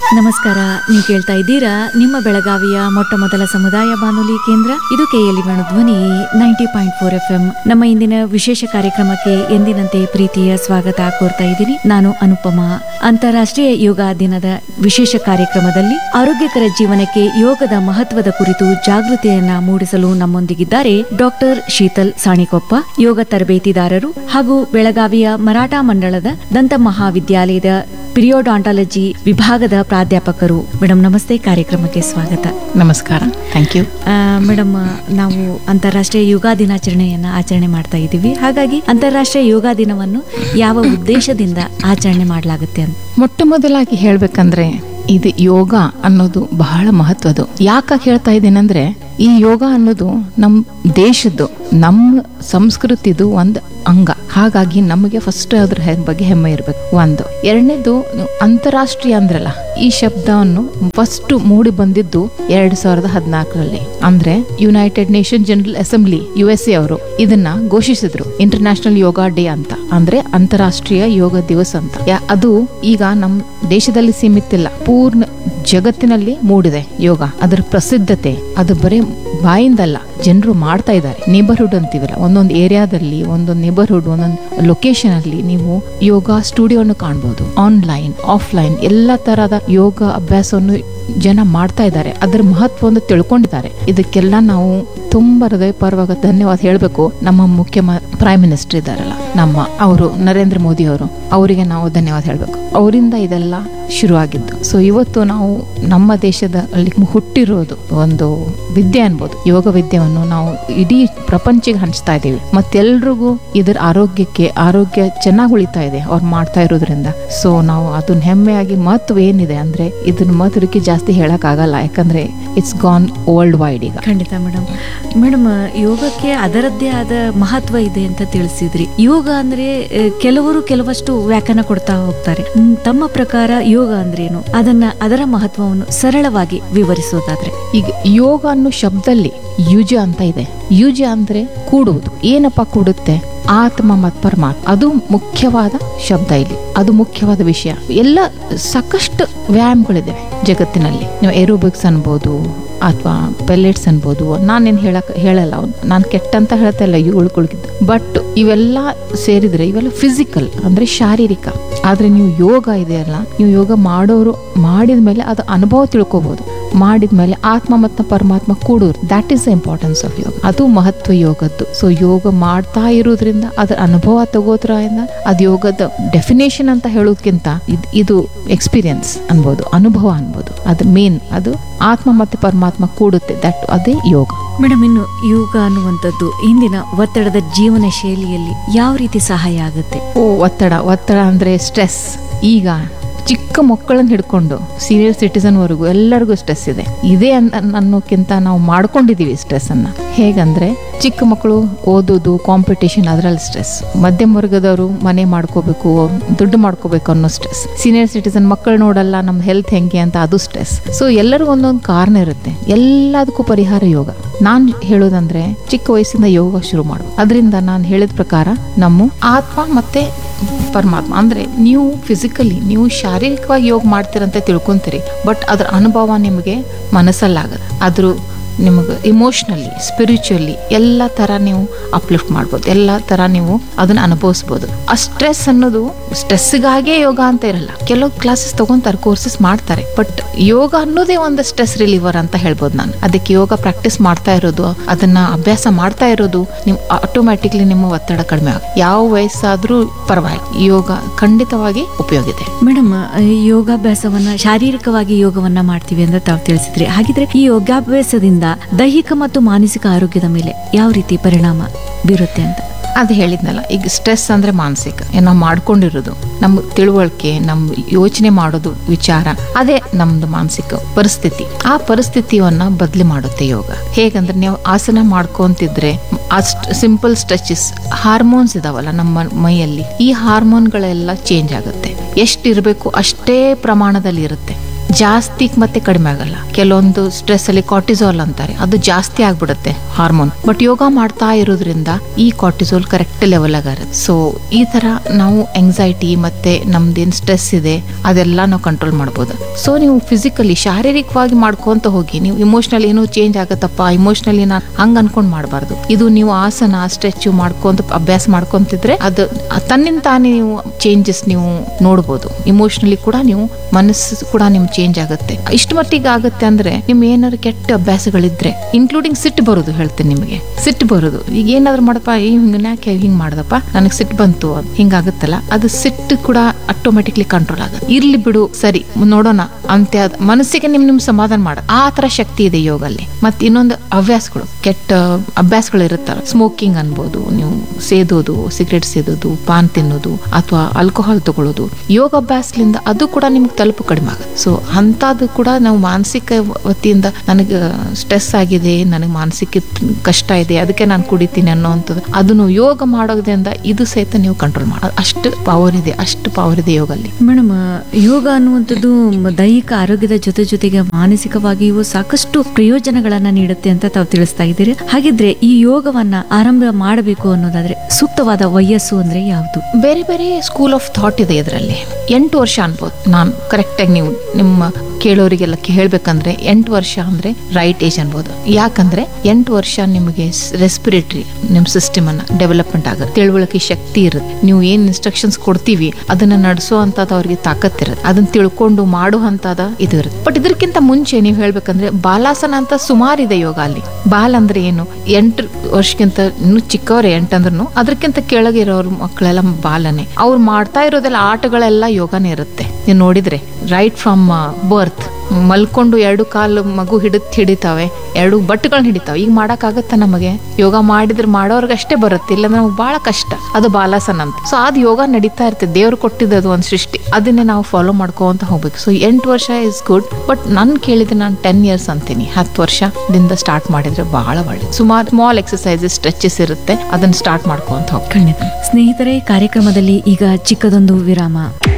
ನಮಸ್ಕಾರ ನೀವು ಕೇಳ್ತಾ ಇದ್ದೀರಾ ನಿಮ್ಮ ಬೆಳಗಾವಿಯ ಮೊಟ್ಟ ಮೊದಲ ಸಮುದಾಯ ಬಾನುಲಿ ಕೇಂದ್ರ ಇದು K L E Dhwani ninety point four F M ನಮ್ಮ ಇಂದಿನ ವಿಶೇಷ ಕಾರ್ಯಕ್ರಮಕ್ಕೆ ಎಂದಿನಂತೆ ಪ್ರೀತಿಯ ಸ್ವಾಗತ ಕೋರ್ತಾ ಇದ್ದೀನಿ ನಾನು ಅನುಪಮ ಅಂತಾರಾಷ್ಟ್ರೀಯ ಯೋಗ ದಿನದ ವಿಶೇಷ ಕಾರ್ಯಕ್ರಮದಲ್ಲಿ ಆರೋಗ್ಯಕರ ಜೀವನಕ್ಕೆ ಯೋಗದ ಮಹತ್ವದ ಕುರಿತು ಜಾಗೃತಿಯನ್ನ ಮೂಡಿಸಲು ನಮ್ಮೊಂದಿಗಿದ್ದಾರೆ ಡಾಕ್ಟರ್ ಶೀತಲ್ ಸಾಣಿಕೊಪ್ಪ ಯೋಗ ತರಬೇತಿದಾರರು ಹಾಗೂ ಬೆಳಗಾವಿಯ ಮರಾಠ ಮಂಡಳದ ದಂತ ಮಹಾವಿದ್ಯಾಲಯದ ಪಿರಿಯೋಡಾಂಟಾಲಜಿ ವಿಭಾಗದ ಪ್ರಾಧ್ಯಾಪಕರು ಮೇಡಮ್ ನಮಸ್ತೆ ಕಾರ್ಯಕ್ರಮಕ್ಕೆ ಸ್ವಾಗತ ನಮಸ್ಕಾರ ಥ್ಯಾಂಕ್ ಯು ಆ, ಮೇಡಮ್ ನಾವು ಅಂತಾರಾಷ್ಟ್ರೀಯ ಯೋಗ ದಿನಾಚರಣೆಯನ್ನ ಆಚರಣೆ ಮಾಡ್ತಾ ಇದ್ದೀವಿ ಹಾಗಾಗಿ ಅಂತಾರಾಷ್ಟ್ರೀಯ ಯೋಗ ದಿನವನ್ನು ಯಾವ ಉದ್ದೇಶದಿಂದ ಆಚರಣೆ ಮಾಡಲಾಗುತ್ತೆ ಅಂತ ಮೊಟ್ಟ ಮೊದಲಾಗಿ ಹೇಳ್ಬೇಕಂದ್ರೆ ಇದು ಯೋಗ ಅನ್ನೋದು ಬಹಳ ಮಹತ್ವದು ಯಾಕೆ ಹೇಳ್ತಾ ಇದ್ದೀನಂದ್ರೆ ಈ ಯೋಗ ಅನ್ನೋದು ನಮ್ಮ ದೇಶದ್ದು ನಮ್ಮ ಸಂಸ್ಕೃತಿದು ಒಂದು ಅಂಗ ಹಾಗಾಗಿ ನಮಗೆ ಫಸ್ಟ್ ಅದ್ರ ಹೆ- ಬಗ್ಗೆ ಹೆಮ್ಮೆ ಇರಬೇಕು ಒಂದು ಎರಡನೇದು ಅಂತಾರಾಷ್ಟ್ರೀಯ ಅಂದ್ರಲ್ಲ ಈ ಶಬ್ದವನ್ನು ಫಸ್ಟ್ ಮೂಡಿ ಬಂದಿದ್ದು ಎರಡ್ ಸಾವಿರದ ಹದಿನಾಲ್ಕರಲ್ಲಿ ಅಂದ್ರೆ United Nation General Assembly U S A ಅವರು ಇದನ್ನ ಘೋಷಿಸಿದ್ರು ಇಂಟರ್ನ್ಯಾಷನಲ್ ಯೋಗ ಡೇ ಅಂತ ಅಂದ್ರೆ ಅಂತಾರಾಷ್ಟ್ರೀಯ ಯೋಗ ದಿವಸ ಅಂತ ಯಾ- ಅದು ಈಗ ನಮ್ಮ ದೇಶದಲ್ಲಿ ಸೀಮಿತಿಲ್ಲ ಪೂರ್ಣ ಜಗತ್ತಿನಲ್ಲಿ ಮೂಡಿದೆ ಯೋಗ ಅದರ ಪ್ರಸಿದ್ಧತೆ ಅದು ಬರೀ ಬಾಯಿಂದಲ್ಲ ಜನರು ಮಾಡ್ತಾ ಇದ್ದಾರೆ ನೇಬರ್ಹುಡ್ ಅಂತೀವಲ್ಲ ಒಂದೊಂದು ಏರಿಯಾದಲ್ಲಿ ಒಂದೊಂದು ನೇಬರ್ಹುಡ್ ಒಂದೊಂದು ಲೊಕೇಶನ್ ಅಲ್ಲಿ ನೀವು ಯೋಗ ಸ್ಟುಡಿಯೋನು ಕಾಣ್ಬೋದು ಆನ್ಲೈನ್ ಆಫ್ಲೈನ್ ಎಲ್ಲ ತರಹದ ಯೋಗ ಅಭ್ಯಾಸವನ್ನು ಜನ ಮಾಡ್ತಾ ಇದ್ದಾರೆ ಅದರ ಮಹತ್ವವನ್ನು ತಿಳ್ಕೊಂಡಿದ್ದಾರೆ ಇದಕ್ಕೆಲ್ಲ ನಾವು ತುಂಬಾ ಹೃದಯಪರವಾಗಿ ಧನ್ಯವಾದ ಹೇಳಬೇಕು ನಮ್ಮ ಮುಖ್ಯ ಪ್ರೈಮ್ ಮಿನಿಸ್ಟರ್ ಇದ್ದಾರಲ್ಲ ನಮ್ಮ ಅವರು ನರೇಂದ್ರ ಮೋದಿ ಅವರು ಅವರಿಗೆ ನಾವು ಧನ್ಯವಾದ ಹೇಳಬೇಕು ಅವರಿಂದ ಇದೆಲ್ಲ ಶುರುವಾಗಿದ್ದು ಸೊ ಇವತ್ತು ನಾವು ನಮ್ಮ ದೇಶದ ಅಲ್ಲಿ ಹುಟ್ಟಿರೋದು ಒಂದು ವಿದ್ಯೆ ಅನ್ಬೋದು ಯೋಗ ವಿದ್ಯೆಯನ್ನು ನಾವು ಇಡೀ ಪ್ರಪಂಚಕ್ಕೆ ಹಂಚ್ತಾ ಇದ್ದೀವಿ ಮತ್ತೆಲ್ರಿಗೂ ಇದರ ಆರೋಗ್ಯಕ್ಕೆ ಆರೋಗ್ಯ ಚೆನ್ನಾಗಿ ಉಳಿತಾ ಇದೆ ಅವ್ರು ಮಾಡ್ತಾ ಇರೋದ್ರಿಂದ ಸೊ ನಾವು ಅದನ್ನ ಹೆಮ್ಮೆಯಾಗಿ ಮಹತ್ವ ಏನಿದೆ ಅಂದ್ರೆ ಇದನ್ನ ಮಹತ್ವಕ್ಕೆ ಜಾಸ್ತಿ ಹೇಳಕ್ ಆಗಲ್ಲ ಯಾಕಂದ್ರೆ ಇಟ್ಸ್ ಗಾನ್ ವರ್ಲ್ಡ್ ವೈಡ್ ಈಗ ಖಂಡಿತ ಮೇಡಮ್ ಮೇಡಮ್ ಯೋಗಕ್ಕೆ ಅದರದ್ದೇ ಆದ ಮಹತ್ವ ಇದೆ ಅಂತ ತಿಳಿಸಿದ್ರಿ ಯೋಗ ಅಂದ್ರೆ ಆ, ಕೆಲವರು ಕೆಲವಷ್ಟು ವ್ಯಾಖ್ಯಾನ ಕೊಡ್ತಾ ಹೋಗ್ತಾರೆ ಮ್, ತಮ್ಮ ಪ್ರಕಾರ ಯೋಗ ಅಂದ್ರೇನು ಅದನ್ನ ಅದರ ಮಹತ್ವವನ್ನು ಸರಳವಾಗಿ ವಿವರಿಸೋದಾದ್ರೆ ಈಗ ಯೋಗ ಅನ್ನೋ ಶಬ್ದಲ್ಲಿ ಯುಜ ಅಂತ ಇದೆ ಯುಜ ಅಂದ್ರೆ ಕೂಡುವುದು ಏನಪ್ಪ ಕೂಡುತ್ತೆ ಆತ್ಮ ಮತ್ತು ಪರಮಾತ್ಮ ಅದು ಮುಖ್ಯವಾದ ಶಬ್ದ ಇಲ್ಲಿ ಅದು ಮುಖ್ಯವಾದ ವಿಷಯ ಎಲ್ಲ ಸಾಕಷ್ಟು ವ್ಯಾಯಾಮಗಳಿದೆ ಜಗತ್ತಿನಲ್ಲಿ ನೀವು ಏರೋಬಿಕ್ಸ್ ಅನ್ಬೋದು ಅಥವಾ ಪೆಲೆಟ್ಸ್ ಅನ್ಬೋದು ನಾನೇನು ಹೇಳಕ್ ಹೇಳಲ್ಲ ನಾನು ಕೆಟ್ಟಂತ ಹೇಳ್ತಾ ಇಲ್ಲ ಇವುಗಳ್ಗಿದ್ದು ಬಟ್ ಇವೆಲ್ಲ ಸೇರಿದ್ರೆ ಇವೆಲ್ಲ ಫಿಸಿಕಲ್ ಅಂದ್ರೆ ಶಾರೀರಿಕ ಆದ್ರೆ ನೀವು ಯೋಗ ಇದೆಯಲ್ಲ ನೀವು ಯೋಗ ಮಾಡೋರು ಮಾಡಿದ ಮೇಲೆ ಅದು ಅನುಭವ ತಿಳ್ಕೊಬಹುದು ಮಾಡಿದ ಮೇಲೆ ಆತ್ಮ ಮತ್ತು ಪರಮಾತ್ಮ ಕೂಡೋರು that is the importance of yoga ಅದು ಮಹತ್ವ ಯೋಗದ್ದು ಸೊ ಯೋಗ ಮಾಡ್ತಾ ಇರೋದ್ರಿಂದ ಅದರ ಅನುಭವ ತಗೋದ್ರಿಂದ ಅದು ಯೋಗದ ಡೆಫಿನೇಷನ್ ಅಂತ ಹೇಳೋದ್ಕಿಂತ ಇದ್- ಇದು ಎಕ್ಸ್ಪೀರಿಯನ್ಸ್ ಅನ್ಬೋದು ಅನುಭವ ಅನ್ಬೋದು ಅದು ಮೇನ್ ಅದು ಆತ್ಮ ಮತ್ತು ಪರಮಾತ್ಮ ಕೂಡುತ್ತೆ ದಟ್ ಅದೇ ಯೋಗ ಮೇಡಮ್ ಇನ್ನು ಯೋಗ ಅನ್ನುವಂಥದ್ದು ಇಂದಿನ ಒತ್ತಡದ ಜೀವನ ಶೈಲಿಯಲ್ಲಿ ಯಾವ ರೀತಿ ಸಹಾಯ ಆಗುತ್ತೆ ಓ ಒತ್ತಡ ಒತ್ತಡ ಅಂದ್ರೆ ಸ್ಟ್ರೆಸ್ ಈಗ ಚಿಕ್ಕ ಮಕ್ಕಳನ್ನ ಹಿಡ್ಕೊಂಡು ಸೀನಿಯರ್ ಸಿಟಿಸನ್ ವರೆಗೂ ಎಲ್ಲರಿಗೂ ಸ್ಟ್ರೆಸ್ ಇದೆ ಇದೆ ಅನ್- ಅನ್ನೋಕ್ಕಿಂತ ನಾವು ಮಾಡ್ಕೊಂಡಿದೀವಿ ಸ್ಟ್ರೆಸ್ ಅನ್ನ ಹೇಗಂದ್ರೆ ಚಿಕ್ಕ ಮಕ್ಕಳು ಓದೋದು ಕಾಂಪಿಟೇಷನ್ ಅದರಲ್ಲಿ ಸ್ಟ್ರೆಸ್ ಮಧ್ಯಮ ವರ್ಗದವರು ಮನೆ ಮಾಡ್ಕೋಬೇಕು ದುಡ್ಡು ಮಾಡ್ಕೋಬೇಕು ಅನ್ನೋ ಸ್ಟ್ರೆಸ್ ಸೀನಿಯರ್ ಸಿಟಿಸನ್ ಮಕ್ಕಳು ನೋಡಲ್ಲ ನಮ್ಮ ಹೆಲ್ತ್ ಹೆಂಗೆ ಅಂತ ಅದು ಸ್ಟ್ರೆಸ್ ಸೊ ಎಲ್ಲರಿಗೂ ಒಂದೊಂದು ಕಾರಣ ಇರುತ್ತೆ ಎಲ್ಲದಕ್ಕೂ ಪರಿಹಾರ ಯೋಗ ನಾನು ಹೇಳೋದಂದ್ರೆ ಚಿಕ್ಕ ವಯಸ್ಸಿಂದ ಯೋಗ ಶುರು ಮಾಡು ಅದರಿಂದ ನಾನು ಹೇಳಿದ ಪ್ರಕಾರ ನಮ್ಮ ಆತ್ಮ ಮತ್ತೆ ಪರಮಾತ್ಮ ಅಂದ್ರೆ ನೀವು ಫಿಸಿಕಲಿ ನೀವು ಶಾರೀರಿಕವಾಗಿ ಯೋಗ ಮಾಡ್ತೀರಂತ ತಿಳ್ಕೊಂತೀರಿ ಬಟ್ ಅದ್ರ ಅನುಭವ ನಿಮಗೆ ಮನಸ್ಸಲ್ಲಾಗದು ಅದ್ರ ನಿಮಗೆ ಇಮೋಷ್ನಲಿ ಸ್ಪಿರಿಚುವಲಿ ಎಲ್ಲ ಥರ ನೀವು ಅಪ್ಲಿಫ್ಟ್ ಮಾಡ್ಬೋದು ಎಲ್ಲ ಥರ ನೀವು ಅದನ್ನ ಅನುಭವಿಸ್ಬೋದು ಆ ಸ್ಟ್ರೆಸ್ ಅನ್ನೋದು ಸ್ಟ್ರೆಸ್ಗಾಗೇ ಯೋಗ ಅಂತ ಇರಲ್ಲ ಕೆಲವು ಕ್ಲಾಸಸ್ ತಗೊಂತಾರೆ ಕೋರ್ಸಸ್ ಮಾಡ್ತಾರೆ ಬಟ್ ಯೋಗ ಅನ್ನೋದೇ ಒಂದು ಸ್ಟ್ರೆಸ್ ರಿಲೀವರ್ ಅಂತ ಹೇಳ್ಬೋದು ನಾನು ಅದಕ್ಕೆ ಯೋಗ ಪ್ರಾಕ್ಟೀಸ್ ಮಾಡ್ತಾ ಇರೋದು ಅದನ್ನ ಅಭ್ಯಾಸ ಮಾಡ್ತಾ ಇರೋದು ನೀವು ಆಟೋಮ್ಯಾಟಿಕ್ಲಿ ನಿಮ್ಮ ಒತ್ತಡ ಕಡಿಮೆ ಆಗ ಯಾವ ವಯಸ್ಸಾದ್ರೂ ಪರವಾಗಿಲ್ಲ ಯೋಗ ಖಂಡಿತವಾಗಿ ಉಪಯೋಗ ಇದೆ ಮೇಡಮ್ ಈ ಯೋಗಾಭ್ಯಾಸವನ್ನ ಶಾರೀರಿಕವಾಗಿ ಯೋಗವನ್ನ ಮಾಡ್ತೀವಿ ಅಂತ ತಾವು ತಿಳಿಸಿದ್ರಿ ಹಾಗಿದ್ರೆ ಈ ಯೋಗಾಭ್ಯಾಸದಿಂದ ದೈಹಿಕ ಮತ್ತು ಮಾನಸಿಕ ಆರೋಗ್ಯದ ಮೇಲೆ ಯಾವ ರೀತಿ ಪರಿಣಾಮ ಬೀರುತ್ತೆ ಅಂತ ಅದು ಹೇಳಿದ್ನಲ್ಲ ಈಗ ಸ್ಟ್ರೆಸ್ ಅಂದ್ರೆ ಮಾನಸಿಕ ಏನ್ ನಾವು ಮಾಡ್ಕೊಂಡಿರೋದು ನಮ್ಮ ತಿಳುವಳಿಕೆ ನಮ್ಮ ಯೋಚನೆ ಮಾಡೋದು ವಿಚಾರ ಅದೇ ನಮ್ದು ಮಾನಸಿಕ ಪರಿಸ್ಥಿತಿ ಆ ಪರಿಸ್ಥಿತಿಯನ್ನ ಬದಲಿ ಮಾಡುತ್ತೆ ಯೋಗ ಹೇಗಂದ್ರೆ ನೀವು ಆಸನ ಮಾಡ್ಕೊಂತಿದ್ರೆ ಅಷ್ಟ್ ಸಿಂಪಲ್ ಸ್ಟ್ರೆಚಸ್ ಹಾರ್ಮೋನ್ಸ್ ಇದಾವಲ್ಲ ನಮ್ಮ ಮೈಯಲ್ಲಿ ಈ ಹಾರ್ಮೋನ್ಗಳೆಲ್ಲ ಚೇಂಜ್ ಆಗುತ್ತೆ ಎಷ್ಟಿರಬೇಕು ಅಷ್ಟೇ ಪ್ರಮಾಣದಲ್ಲಿ ಇರುತ್ತೆ ಜಾಸ್ತಿ ಮತ್ತೆ ಕಡಿಮೆ ಆಗಲ್ಲ ಕೆಲವೊಂದು ಸ್ಟ್ರೆಸ್ ಅಲ್ಲಿ ಕಾರ್ಟಿಸೋಲ್ ಅಂತಾರೆ ಅದು ಜಾಸ್ತಿ ಆಗ್ಬಿಡುತ್ತೆ ಹಾರ್ಮೋನ್ ಬಟ್ ಯೋಗ ಮಾಡ್ತಾ ಇರೋದ್ರಿಂದ ಈ ಕಾರ್ಟಿಸೋಲ್ ಕರೆಕ್ಟ್ ಲೆವೆಲ್ ಆಗಿರುತ್ತೆ ಸೊ ಈ ತರ ನಾವು ಎಂಗ್ಸೈಟಿ ಮತ್ತೆ ನಮ್ದೇನ್ ಸ್ಟ್ರೆಸ್ ಇದೆ ಅದೆಲ್ಲ ನಾವು ಕಂಟ್ರೋಲ್ ಮಾಡ್ಬೋದು ಸೊ ನೀವು ಫಿಸಿಕಲಿ ಶಾರೀರಿಕವಾಗಿ ಮಾಡ್ಕೊಂತ ಹೋಗಿ ನೀವು ಇಮೋಷನಲ್ ಏನೋ ಚೇಂಜ್ ಆಗತ್ತಪ್ಪ ಇಮೋಷನಲಿ ನಾನು ಹಂಗ ಅನ್ಕೊಂಡ್ ಮಾಡಬಾರ್ದು ಇದು ನೀವು ಆಸನ ಸ್ಟ್ರೆಚ್ ಮಾಡ್ಕೊಂತ ಅಭ್ಯಾಸ ಮಾಡ್ಕೊಂತಿದ್ರೆ ಅದು ತನ್ನಿಂದ ತಾನೇ ನೀವು ಚೇಂಜಸ್ ನೀವು ನೋಡ್ಬೋದು ಇಮೋಷನಲಿ ಕೂಡ ನೀವು ಮನಸ್ಸು ಕೂಡ ನಿಮ್ ಚೇಂಜ್ ಆಗುತ್ತೆ ಇಷ್ಟು ಮಟ್ಟಿಗೆ ಆಗುತ್ತೆ ಅಂದ್ರೆ ನಿಮ್ ಏನಾದ್ರು ಕೆಟ್ಟ ಅಭ್ಯಾಸಗಳಿದ್ರೆ ಇನ್ಕ್ಲೂಡಿಂಗ್ ಸಿಟ್ಟು ಬರೋದು ಹೇಳ್ತೀನಿ ನಿಮಗೆ ಸಿಟ್ಟು ಬರೋದು ಈಗ ಏನಾದ್ರು ಮಾಡಪ್ಪ ಈ ಹಿಂಗ ಯಾಕೆ ಹಿಂಗ್ ಮಾಡ್ದಪ್ಪ ನನಗೆ ಸಿಟ್ಟು ಬಂತು ಅಂತ ಹಿಂಗಾಗುತ್ತಲ್ಲ ಅದು ಸಿಟ್ಟು ಕೂಡ ಆಟೋಮೆಟಿಕ್ಲಿ ಕಂಟ್ರೋಲ್ ಆಗುತ್ತೆ ಇರ್ಲಿ ಬಿಡು ಸರಿ ನೋಡೋಣ ಅಂತ ಅದ್- ಮನಸ್ಸಿಗೆ ನಿಮ್ ನಿಮ್ ಸಮಾಧಾನ ಮಾಡ ಆ ತರ ಶಕ್ತಿ ಇದೆ ಯೋಗಲ್ಲಿ ಮತ್ತೆ ಇನ್ನೊಂದು ಹವ್ಯಾಸಗಳು ಕೆಟ್ಟ ಅಭ್ಯಾಸಗಳು ಇರುತ್ತಲ್ಲ ಸ್ಮೋಕಿಂಗ್ ಅನ್ಬೋದು ನೀವು ಸೇದೋದು ಸಿಗರೇಟ್ ಸೇದೋದು ಪಾನ್ ತಿನ್ನೋದು ಅಥವಾ ಆಲ್ಕೋಹಾಲ್ ತಗೊಳ್ಳೋದು ಯೋಗ ಅಭ್ಯಾಸದಿಂದ ಅದು ಕೂಡ ನಿಮ್ಗೆ ತಲುಪು ಕಡಿಮೆ ಆಗುತ್ತೆ ಸೊ ಅಂಥದ್ದು ಕೂಡ ನಾವು ಮಾನಸಿಕ ವತಿಯಿಂದ ನನಗೆ ಸ್ಟ್ರೆಸ್ ಆಗಿದೆ ನನಗೆ ಮಾನಸಿಕ ಕಷ್ಟ ಇದೆ ಅದಕ್ಕೆ ನಾನು ಕುಡಿತೀನಿ ಅನ್ನೋವಂಥದ್ದು ಅದನ್ನು ಯೋಗ ಮಾಡೋದ್ರಿಂದ ಇದು ಸಹಿತ ನೀವು ಕಂಟ್ರೋಲ್ ಮಾಡೋದು ಅಷ್ಟು ಪವರ್ ಇದೆ ಅಷ್ಟು ಪವರ್ ಇದೆ ಯೋಗಲ್ಲಿ ಮೇಡಮ್ ಯೋಗ ಅನ್ನುವಂಥದ್ದು ಮ- ದೈಹಿಕ ಆರೋಗ್ಯದ ಜೊತೆ ಜೊತೆಗೆ ಮಾನಸಿಕವಾಗಿಯೂ ಸಾಕಷ್ಟು ಪ್ರಯೋಜನಗಳನ್ನ ನೀಡುತ್ತೆ ಅಂತ ತಾವು ತಿಳಿಸ್ತಾ ಇದ್ದೀರಿ ಹಾಗಿದ್ರೆ ಈ ಯೋಗವನ್ನ ಆರಂಭ ಮಾಡಬೇಕು ಅನ್ನೋದಾದ್ರೆ ಸೂಕ್ತವಾದ ವಯಸ್ಸು ಅಂದ್ರೆ ಯಾವುದು ಬೇರೆ ಬೇರೆ ಸ್ಕೂಲ್ ಆಫ್ ಥಾಟ್ ಇದೆ ಇದರಲ್ಲಿ ಎಂಟು ವರ್ಷ ಅನ್ಬೋದು ನಾನು ಕರೆಕ್ಟಾಗಿ ನೀವು ನಿಮ್ಮ ಕೇಳೋರಿಗೆಲ್ಲ ಹೇಳ್ಬೇಕಂದ್ರೆ ಎಂಟು ವರ್ಷ ಅಂದ್ರೆ ರೈಟ್ ಏಜ್ ಅನ್ಬೋದು ಯಾಕಂದ್ರೆ ಎಂಟು ವರ್ಷ ನಿಮಗೆ ರೆಸ್ಪಿರೇಟರಿ ನಿಮ್ಮ ಸಿಸ್ಟಮ್ ಅನ್ನ ಡೆವಲಪ್ಮೆಂಟ್ ಆಗುತ್ತೆ ತಿಳುವಳಿಕೆ ಶಕ್ತಿ ಇರುತ್ತೆ ನೀವು ಏನ್ ಇನ್ಸ್ಟ್ರಕ್ಷನ್ಸ್ ಕೊಡ್ತೀವಿ ಅದನ್ನ ನಡೆಸೋ ಅಂತದ ಅವ್ರಿಗೆ ತಾಕತ್ತಿರುತ್ತೆ ಅದನ್ನ ತಿಳ್ಕೊಂಡು ಮಾಡೋ ಅಂತದ ಇದು ಇರುತ್ತೆ ಬಟ್ ಇದಕ್ಕಿಂತ ಮುಂಚೆ ನೀವು ಹೇಳ್ಬೇಕಂದ್ರೆ ಬಾಲಾಸನ ಅಂತ ಸುಮಾರಿದೆ ಯೋಗ ಅಲ್ಲಿ ಬಾಲ್ ಅಂದ್ರೆ ಏನು ಎಂಟು ವರ್ಷಕ್ಕಿಂತ ಇನ್ನು ಚಿಕ್ಕವರೇ ಎಂಟಂದ್ರೂ ಅದಕ್ಕಿಂತ ಕೆಳಗೆ ಇರೋರು ಮಕ್ಕಳೆಲ್ಲ ಬಾಲನೆ ಅವ್ರು ಮಾಡ್ತಾ ಇರೋದೆಲ್ಲ ಆಟಗಳೆಲ್ಲ ಯೋಗನೇ ಇರುತ್ತೆ ನೀವು ನೋಡಿದ್ರೆ ರೈಟ್ ಫ್ರಮ್ ಬರ್ತ್ ಮಲ್ಕೊಂಡು ಎರಡು ಕಾಲು ಮಗು ಹಿಡಿದ್ ಹಿಡಿತಾವೆ ಎರಡು ಬಟ್ಟುಗಳನ್ನ ಹಿಡಿತಾವೆ ಈಗ ಮಾಡಕ್ಕಾಗತ್ತ ನಮಗೆ ಯೋಗ ಮಾಡಿದ್ರೆ ಮಾಡೋರ್ಗೆ ಅಷ್ಟೇ ಬರುತ್ತೆ ಇಲ್ಲ ನಮ್ಗೆ ಬಹಳ ಕಷ್ಟ ಅದು ಬಾಲಾಸನ ಅಂತ ಸೊ ಅದು ಯೋಗ ನಡೀತಾ ಇರ್ತದೆ ದೇವ್ರು ಕೊಟ್ಟಿದ್ದು ಒಂದು ಸೃಷ್ಟಿ ಅದನ್ನೇ ನಾವು ಫಾಲೋ ಮಾಡ್ಕೊಂತ ಹೋಗ್ಬೇಕು ಸೊ ಎಂಟು ವರ್ಷ ಇಸ್ ಗುಡ್ ಬಟ್ ನನ್ ಕೇಳಿದ್ರೆ ನಾನು ಟೆನ್ ಇಯರ್ಸ್ ಅಂತೀನಿ ಹತ್ತು ವರ್ಷದಿಂದ ಸ್ಟಾರ್ಟ್ ಮಾಡಿದ್ರೆ ಬಹಳ ಒಳ್ಳೆ ಸುಮಾರು ಸ್ಮಾಲ್ ಎಕ್ಸಸೈಸಸ್ ಸ್ಟ್ರೆಚಸ್ ಇರುತ್ತೆ ಅದನ್ನ ಸ್ಟಾರ್ಟ್ ಮಾಡ್ಕೊಂತ ಹೋಗ್ಬೇಕು ಖಂಡಿತ ಸ್ನೇಹಿತರೆ ಕಾರ್ಯಕ್ರಮದಲ್ಲಿ ಈಗ ಚಿಕ್ಕದೊಂದು ವಿರಾಮ